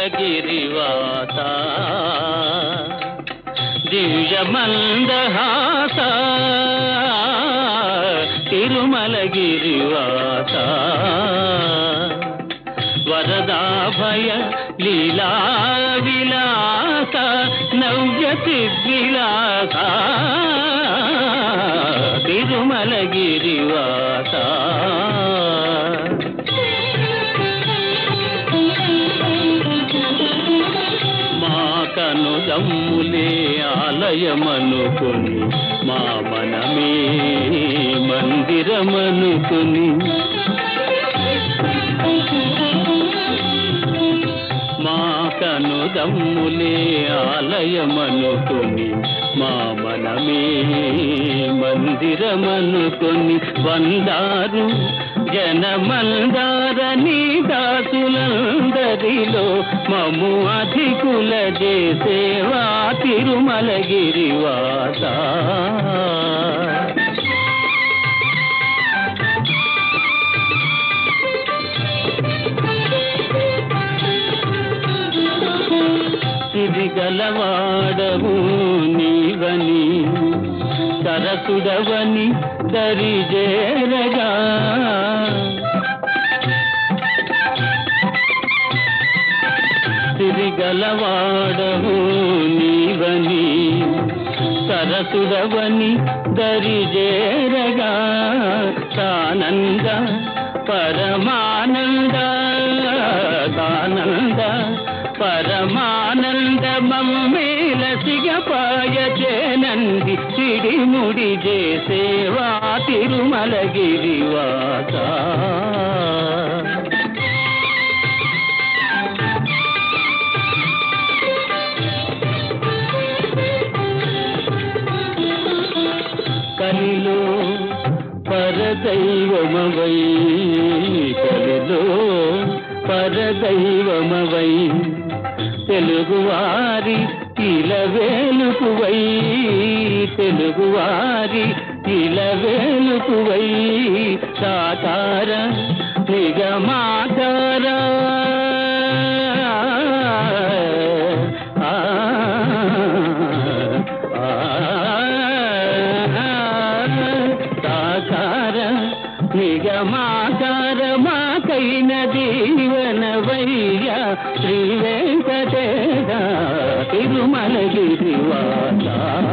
తిరుమలగిరివాస దివ్యమందహాస తిరుమలగిరివాస వరదాభయ లీలా విలాస నవ్య సిద్విలాస తిరుమలగిరివాస మా కనుదమ్ములే ఆలయమనుకుని మా మనమే మందిరమనుకుని మా కనుదమ్ములే ఆలయమనుకుని మా మనమే మందిరమనుకుని వందారు జనమందారని దాసులందరిలో మము అధికుల చేసేవా తిరుమలగిరివాస సిరిగలవాడవు నీవని సరసుడవని దరిజేరగా సిరిగలవాడవు నీవని సరసుడవని దరిజేరగా సానంద పరమానంద సానంద పరమానంద మమ్మేల సిగపాయ చేనంది సిడిముడి చేసేవా తిరుమలగిరివాస కలిలో పరదైవమవై కలిలో పరదైవమవై తెలుగువారి ఇలవేలుకువై తెలుగువారి ఇలవేలుకువై సాకార నిగమాకార ఆ, ఆ, సాకార నిగమాకార మాకైన దీవనవయ్య శ్రీ వెంకటేశ తిరుమలగిరివాస